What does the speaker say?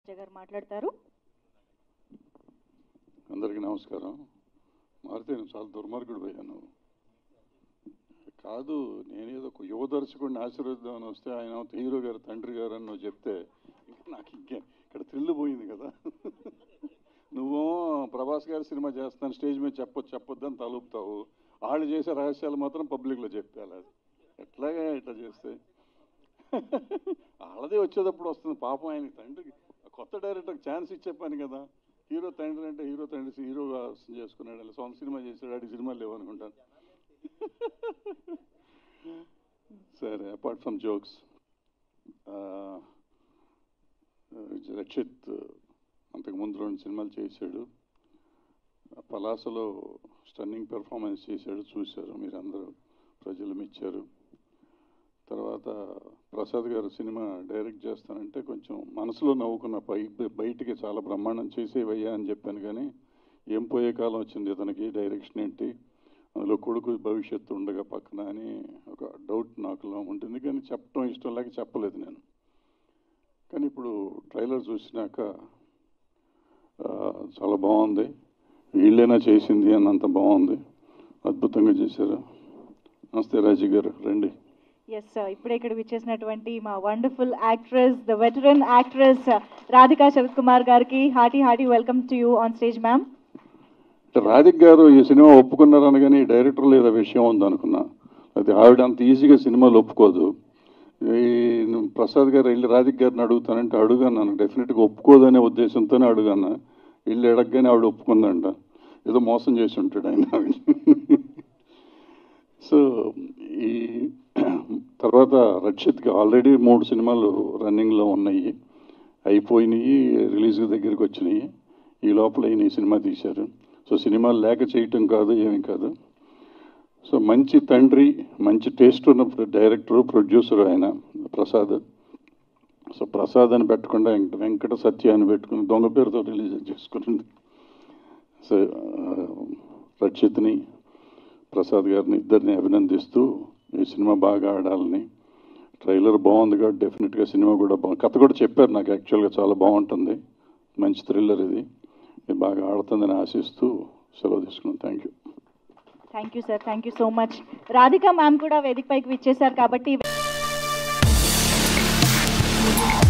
విజయ్ గారు మాట్లాడతారు అందరికీ నమస్కారం మారితే నేను చాలా దుర్మార్గుడు పోయాను కాదు నేనేదో ఒక యువ దర్శకుడిని ఆశీర్వదిద్దామని వస్తే ఆయన హీరో గారు తండ్రి గారు అని నువ్వు చెప్తే ఇంకా నాకు ఇంకే ఇక్కడ థ్రిల్ పోయింది కదా నువ్వు ప్రభాస్ గారి సినిమా చేస్తాను స్టేజ్ మీద చెప్పొచ్చు చెప్పొద్దని తలుపుతావు వాళ్ళు చేసే రహస్యాలు మాత్రం పబ్లిక్లో చెప్పాలి ఎట్లాగా ఇట్లా చేస్తే వాళ్ళదే వచ్చేటప్పుడు వస్తుంది పాపం ఆయనకి తండ్రికి కొత్త డైరెక్టర్కి ఛాన్స్ ఇచ్చే పని కదా హీరో తండ్రి అంటే హీరో తండ్రి హీరో చేసుకున్నాడు అలా సొంత సినిమా చేశాడు ఆడికి సినిమాలు లేవు అనుకుంటాను సరే అపార్ట్ ఫ్రమ్ జోక్స్ రక్షిత్ అంతకు ముందు రెండు సినిమాలు చేశాడు పలాసలో స్టన్నింగ్ పెర్ఫార్మెన్స్ చేశాడు చూశారు మీరందరూ ప్రజలు మెచ్చారు తర్వాత ప్రసాద్ గారు సినిమా డైరెక్ట్ చేస్తానంటే కొంచెం మనసులో నవ్వుకున్న పై బయటికి చాలా బ్రహ్మాండం చేసేవయ్యా అని చెప్పాను కానీ ఏం పోయే కాలం వచ్చింది ఇతనికి డైరెక్షన్ ఏంటి అందులో కొడుకు భవిష్యత్తు ఉండగా పక్కన అని ఒక డౌట్ నాకులో ఉంటుంది కానీ చెప్పడం ఇష్టం లేక చెప్పలేదు నేను కానీ ఇప్పుడు ట్రైలర్ చూసినాక ఆ, చాలా బాగుంది వీళ్ళైనా చేసింది అన్నంత బాగుంది అద్భుతంగా చేశారు నమస్తే రాజీ గారు రండి ఎస్ ఇప్పుడే ఇక్కడ విచ్చేసినటువంటి మా wonderful actress the veteran actress Radhika Sarath Kumar గారికి hearty hearty welcome to you on stage ma'am Radhika గారు ఈ సినిమా ఒప్పుకున్నారు అనగానే ఈ డైరెక్టర్ ఏదో విషయం ఉందనుకున్నా అది ఆవిడ అంత ఈజీగా సినిమాలు ఒప్పుకోదు ఈ ప్రసాద్ గారు వెళ్ళి రాధిక్ గారిని అడుగుతానంటే అడుగాను డెఫినెట్గా ఒప్పుకోదనే ఉద్దేశంతోనే అడుగాను వెళ్ళి అడగగానే ఆవిడ ఒప్పుకుందంట ఏదో మోసం చేసి ఉంటాడు ఆయన సో ఈ తర్వాత రక్షిత్కి ఆల్రెడీ మూడు సినిమాలు రన్నింగ్లో ఉన్నాయి అయిపోయినాయి రిలీజ్ దగ్గరికి వచ్చినాయి ఈ లోపల ఈయన ఈ సినిమా తీశారు సో సినిమాలు లేక చేయటం కాదు ఏమీ కాదు సో మంచి తండ్రి మంచి టేస్ట్ ఉన్న డైరెక్టర్ ప్రొడ్యూసర్ ఆయన ప్రసాద్ సో ప్రసాద్ అని పెట్టకుండా వెంకట వెంకట సత్య అని పెట్టుకుని దొంగ పేరుతో రిలీజ్ చేసుకునింది సో ఆ, రక్షిత్ని ప్రసాద్ గారిని ఇద్దరిని అభినందిస్తూ ఈ సినిమా బాగా ఆడాలని ట్రైలర్ బాగుంది కాబట్టి డెఫినెట్గా సినిమా కూడా బాగుంది కథ కూడా చెప్పారు నాకు యాక్చువల్గా చాలా బాగుంటుంది మంచి థ్రిల్లర్ ఇది ఇది బాగా ఆడుతుందని ఆశిస్తూ సెలవు తీసుకున్నాను thank you thank you sir thank you so much Radhika ma'am కూడా వేదిక పైకి విచ్చేశారు కాబట్టి